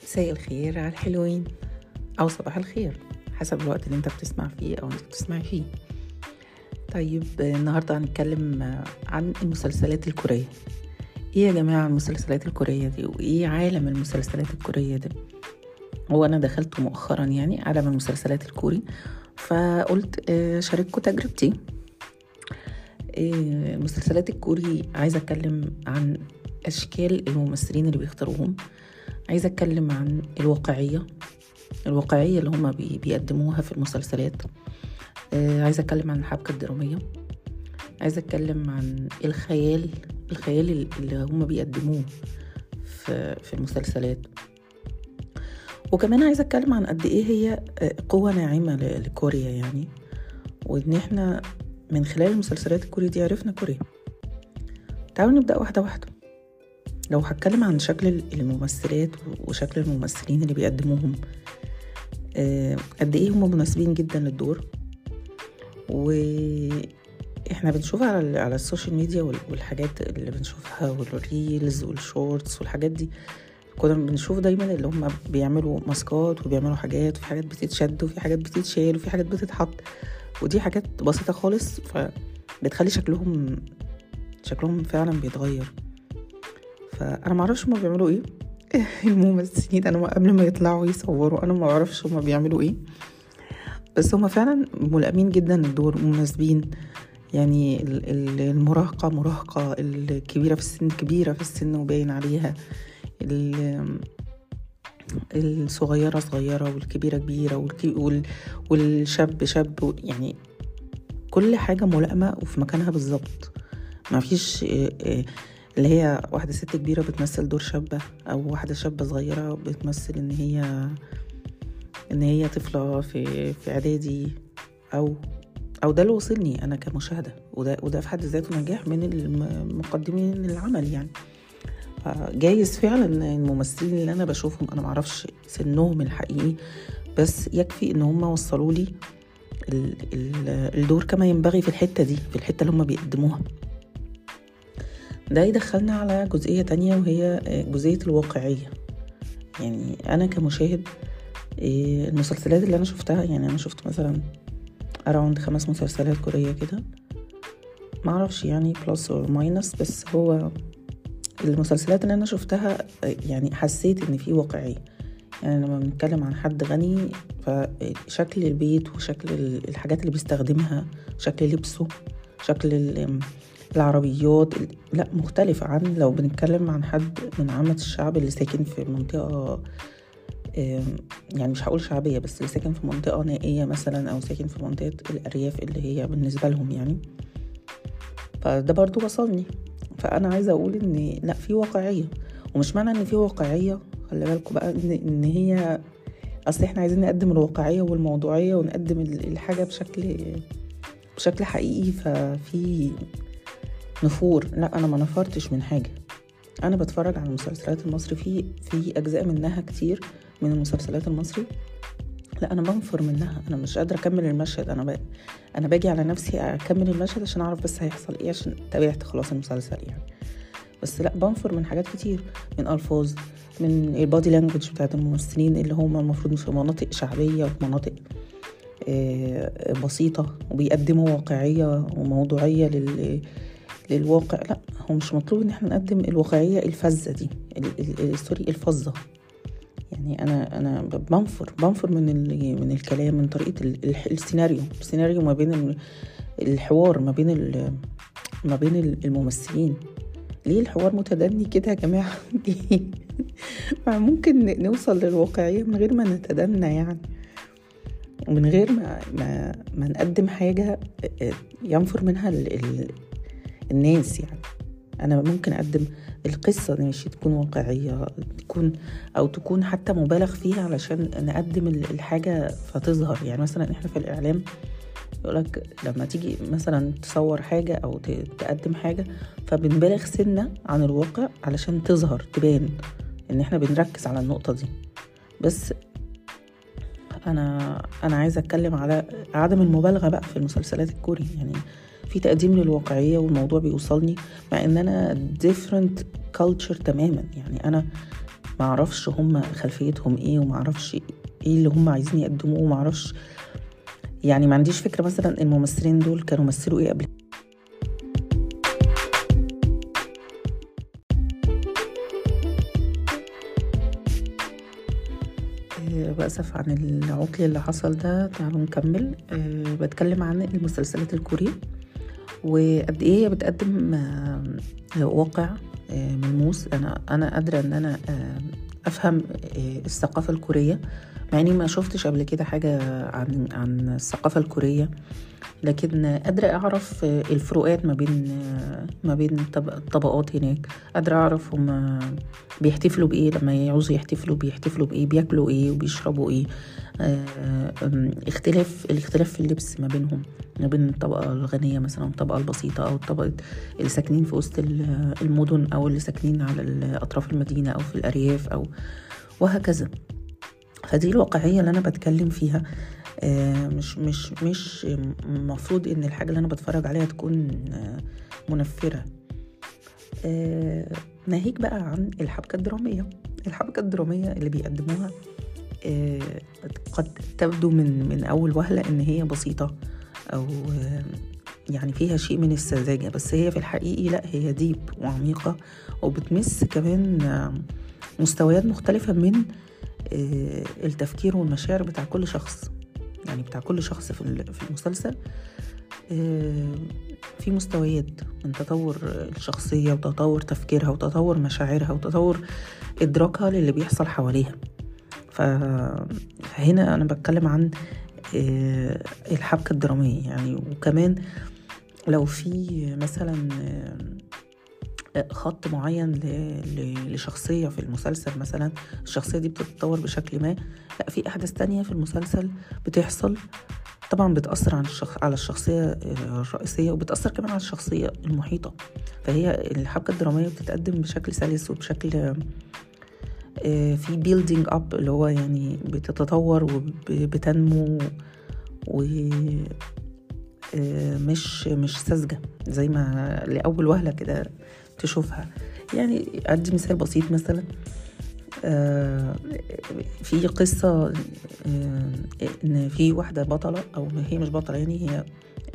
مساء الخير على الحلوين أو صباح الخير حسب الوقت اللي انت بتسمع فيه أو انت بتسمعي فيه طيب النهاردة هنتكلم عن المسلسلات الكورية ايه يا جماعة المسلسلات الكورية دي وايه عالم المسلسلات الكورية ده هو أنا دخلت مؤخرا يعني عالم المسلسلات الكوري فقلت شارككم تجربتي المسلسلات الكوري عايزة أتكلم عن أشكال الممثلين اللي بيختاروهم عايزة أتكلم عن الواقعية الواقعية اللي هما بيقدموها في المسلسلات عايزة أتكلم عن الحبكة الدرامية عايزة أتكلم عن الخيال الخيال اللي هما بيقدموه في, في المسلسلات وكمان عايزة أتكلم عن قد إيه هي قوة ناعمة لكوريا يعني وإن إحنا من خلال المسلسلات الكوري دي عرفنا كوريا تعالوا نبدأ واحدة واحدة لو هتكلم عن شكل الممثلات وشكل الممثلين اللي بيقدموهم قد ايه هم مناسبين جدا للدور واحنا بنشوفها على على السوشيال ميديا والحاجات اللي بنشوفها والريلز والشورتس والحاجات دي كنا بنشوف دايما اللي هم بيعملوا ماسكات وبيعملوا حاجات وفي حاجات بتتشد وفي حاجات بتتشال وفي حاجات بتتحط ودي حاجات بسيطة خالص فبتخلي شكلهم شكلهم فعلا بيتغير فانا ما اعرفش هما بيعملوا ايه الممثلين انا قبل ما يطلعوا يصوروا انا ما اعرفش هما بيعملوا ايه بس هما فعلا ملائمين جدا للدور مناسبين يعني المراهقة مراهقة الكبيرة في السن كبيرة في السن وباين عليها الصغيرة صغيرة والكبيرة كبيرة والشاب شاب يعني كل حاجة ملائمة وفي مكانها بالظبط ما فيش اللي هي واحدة ست كبيرة بتمثل دور شابة أو واحدة شابة صغيرة بتمثل إن هي إن هي طفلة في في إعدادي أو أو ده اللي وصلني أنا كمشاهدة وده وده في حد ذاته نجاح من المقدمين العمل يعني جايز فعلا الممثلين اللي أنا بشوفهم أنا معرفش سنهم الحقيقي بس يكفي إن هم وصلوا لي الدور كما ينبغي في الحتة دي في الحتة اللي هم بيقدموها ده يدخلنا على جزئية تانية وهي جزئية الواقعية يعني أنا كمشاهد المسلسلات اللي أنا شفتها يعني أنا شفت مثلا أراوند خمس مسلسلات كورية كده معرفش يعني بلس أو ماينس بس هو المسلسلات اللي أنا شفتها يعني حسيت إن في واقعية يعني لما بنتكلم عن حد غني فشكل البيت وشكل الحاجات اللي بيستخدمها شكل لبسه شكل العربيات لا مختلفة عن لو بنتكلم عن حد من عامة الشعب اللي ساكن في منطقة يعني مش هقول شعبية بس اللي ساكن في منطقة نائية مثلا أو ساكن في منطقة الأرياف اللي هي بالنسبة لهم يعني فده برضو وصلني فأنا عايزة أقول إن لا في واقعية ومش معنى إن في واقعية خلي بالكم بقى إن, إن هي أصل إحنا عايزين نقدم الواقعية والموضوعية ونقدم الحاجة بشكل بشكل حقيقي ففي نفور لا انا ما نفرتش من حاجه انا بتفرج على المسلسلات المصري في في اجزاء منها كتير من المسلسلات المصري لا انا بنفر منها انا مش قادره اكمل المشهد انا ب... انا باجي على نفسي اكمل المشهد عشان اعرف بس هيحصل ايه عشان تابعت خلاص المسلسل يعني بس لا بنفر من حاجات كتير من الفاظ من البادي لانجوج بتاعت الممثلين اللي هم المفروض في مناطق شعبيه وفي مناطق بسيطه وبيقدموا واقعيه وموضوعيه لل للواقع لا هو مش مطلوب ان احنا نقدم الواقعيه الفذه دي سوري الفظه يعني انا انا بنفر بنفر من من الكلام من طريقه السيناريو السيناريو ما بين الحوار ما بين ما بين الممثلين ليه الحوار متدني كده يا جماعه ممكن نوصل للواقعيه من غير ما نتدنى يعني ومن غير ما ما, ما نقدم حاجه ينفر منها الناس يعني انا ممكن اقدم القصة ماشي تكون واقعية تكون او تكون حتى مبالغ فيها علشان نقدم الحاجة فتظهر يعني مثلا احنا في الاعلام يقولك لما تيجي مثلا تصور حاجة او تقدم حاجة فبنبالغ سنة عن الواقع علشان تظهر تبان ان احنا بنركز على النقطة دي بس انا انا عايزة اتكلم على عدم المبالغة بقى في المسلسلات الكوري يعني في تقديم للواقعية والموضوع بيوصلني مع ان انا different culture تماما يعني انا ما اعرفش هم خلفيتهم ايه وما اعرفش ايه اللي هم عايزين يقدموه وما اعرفش يعني ما عنديش فكرة مثلا الممثلين دول كانوا مثلوا ايه قبل بأسف عن العطل اللي حصل ده تعالوا نكمل أه بتكلم عن المسلسلات الكورية وقد ايه هي بتقدم أه واقع أه ملموس انا انا قادره ان انا افهم الثقافه الكوريه مع اني ما شفتش قبل كده حاجه عن عن الثقافه الكوريه لكن قادرة أعرف الفروقات ما بين ما بين الطبقات هناك قادرة أعرف هما بيحتفلوا بإيه لما يعوزوا يحتفلوا بيحتفلوا بإيه بياكلوا إيه وبيشربوا إيه اختلاف الاختلاف في اللبس ما بينهم ما بين الطبقة الغنية مثلا والطبقة البسيطة أو الطبقة اللي ساكنين في وسط المدن أو اللي ساكنين على أطراف المدينة أو في الأرياف أو وهكذا فدي الواقعية اللي أنا بتكلم فيها مش مش مش المفروض ان الحاجه اللي انا بتفرج عليها تكون منفره ناهيك بقى عن الحبكه الدراميه الحبكه الدراميه اللي بيقدموها قد تبدو من من اول وهله ان هي بسيطه او يعني فيها شيء من السذاجه بس هي في الحقيقي لا هي ديب وعميقه وبتمس كمان مستويات مختلفه من التفكير والمشاعر بتاع كل شخص يعني بتاع كل شخص في في المسلسل في مستويات من تطور الشخصية وتطور تفكيرها وتطور مشاعرها وتطور إدراكها للي بيحصل حواليها فهنا أنا بتكلم عن الحبكة الدرامية يعني وكمان لو في مثلا خط معين لشخصية في المسلسل مثلا الشخصية دي بتتطور بشكل ما لا في أحداث تانية في المسلسل بتحصل طبعا بتأثر على الشخص على الشخصية الرئيسية وبتأثر كمان على الشخصية المحيطة فهي الحبكة الدرامية بتتقدم بشكل سلس وبشكل في بيلدينج اب اللي هو يعني بتتطور وبتنمو و مش مش ساذجة زي ما لأول وهلة كده تشوفها يعني أدي مثال بسيط مثلا في قصة إن في واحدة بطلة أو هي مش بطلة يعني هي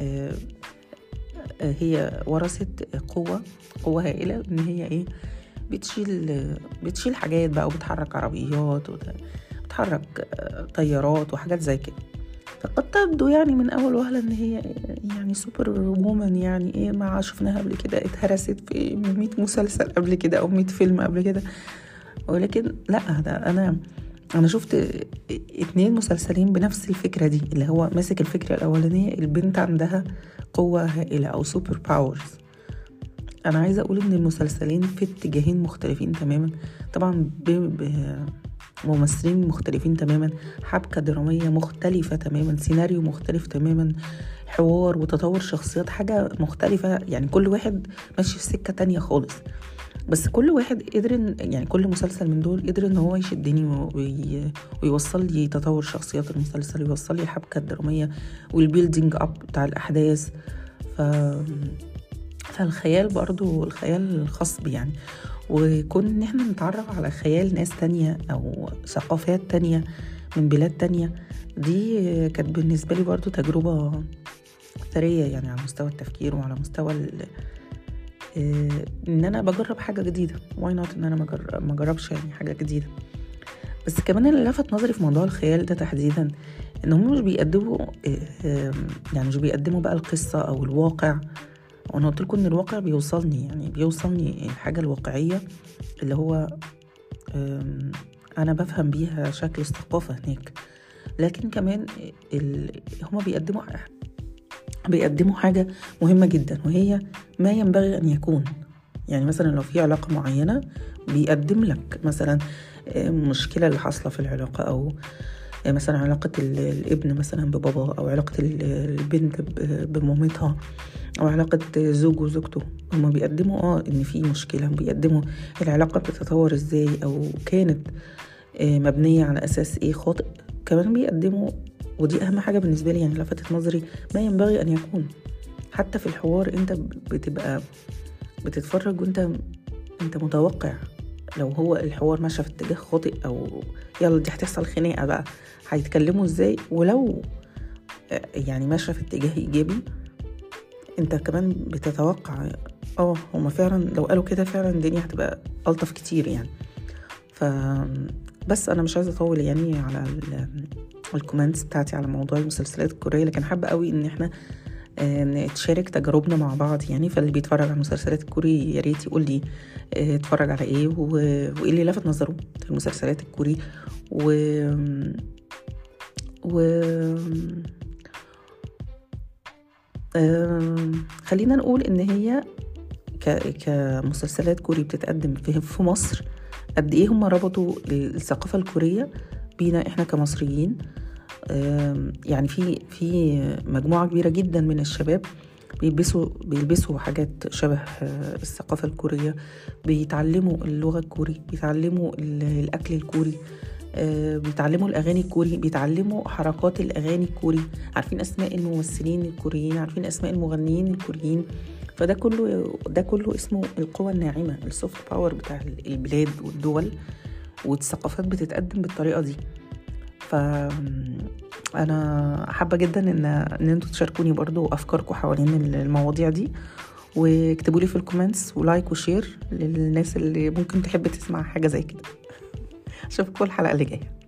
هي ورثت قوة قوة هائلة إن هي إيه بتشيل بتشيل حاجات بقى وبتحرك عربيات وبتحرك طيارات وحاجات زي كده فقد تبدو يعني من اول وهله ان هي يعني سوبر وومن يعني ايه ما شفناها قبل كده اتهرست في 100 مسلسل قبل كده او 100 فيلم قبل كده ولكن لا ده انا انا شفت اتنين مسلسلين بنفس الفكره دي اللي هو ماسك الفكره الاولانيه البنت عندها قوه هائله او سوبر باورز انا عايزه اقول ان المسلسلين في اتجاهين مختلفين تماما طبعا ب... ب... ممثلين مختلفين تماما حبكة درامية مختلفة تماما سيناريو مختلف تماما حوار وتطور شخصيات حاجة مختلفة يعني كل واحد ماشي في سكة تانية خالص بس كل واحد قدر إن يعني كل مسلسل من دول قدر ان هو يشدني وي... ويوصل لي تطور شخصيات المسلسل ويوصل لي الحبكة الدرامية والبيلدينج اب بتاع الأحداث ف... فالخيال برضو الخيال الخاص بي يعني وكون ان احنا نتعرف على خيال ناس تانية او ثقافات تانية من بلاد تانية دي كانت بالنسبة لي برضو تجربة ثرية يعني على مستوى التفكير وعلى مستوى ان انا بجرب حاجة جديدة واي نوت ان انا ما اجربش يعني حاجة جديدة بس كمان اللي لفت نظري في موضوع الخيال ده تحديدا ان هم مش بيقدموا يعني مش بيقدموا بقى القصة او الواقع وانا قلت لكم ان الواقع بيوصلني يعني بيوصلني الحاجه الواقعيه اللي هو انا بفهم بيها شكل الثقافه هناك لكن كمان هما بيقدموا بيقدموا حاجه مهمه جدا وهي ما ينبغي ان يكون يعني مثلا لو في علاقه معينه بيقدم لك مثلا مشكله اللي حاصله في العلاقه او مثلا علاقة الابن مثلا ببابا أو علاقة البنت بمامتها أو علاقة زوج وزوجته هما بيقدموا اه إن في مشكلة بيقدموا العلاقة بتتطور ازاي أو كانت مبنية على أساس ايه خاطئ كمان بيقدموا ودي أهم حاجة بالنسبة لي يعني لفتت نظري ما ينبغي أن يكون حتى في الحوار انت بتبقى بتتفرج وانت انت متوقع لو هو الحوار ماشي في اتجاه خاطئ او يلا دي هتحصل خناقه بقى هيتكلموا ازاي ولو يعني ماشيه في اتجاه ايجابي انت كمان بتتوقع اه هما فعلا لو قالوا كده فعلا الدنيا هتبقى الطف كتير يعني ف بس انا مش عايزه اطول يعني على الكومنتس بتاعتي على موضوع المسلسلات الكوريه لكن حابه قوي ان احنا آه، نتشارك تجاربنا مع بعض يعني فاللي بيتفرج على المسلسلات الكوري يا ريت يقول لي آه، اتفرج على ايه وايه اللي لفت نظره في المسلسلات الكوري و و خلينا نقول ان هي كمسلسلات كوري بتتقدم في مصر قد ايه هم ربطوا الثقافه الكوريه بينا احنا كمصريين يعني في في مجموعه كبيره جدا من الشباب بيلبسوا بيلبسوا حاجات شبه آه، الثقافه الكوريه بيتعلموا اللغه الكوري بيتعلموا الاكل الكوري آه، بيتعلموا الاغاني الكوري بيتعلموا حركات الاغاني الكوري عارفين اسماء الممثلين الكوريين عارفين اسماء المغنيين الكوريين فده كله ده كله اسمه القوة الناعمة السوفت باور بتاع البلاد والدول والثقافات بتتقدم بالطريقة دي ف انا حابه جدا ان ان انتوا تشاركوني برضو افكاركم حوالين المواضيع دي واكتبوا لي في الكومنتس ولايك وشير للناس اللي ممكن تحب تسمع حاجه زي كده اشوفكم الحلقه اللي جايه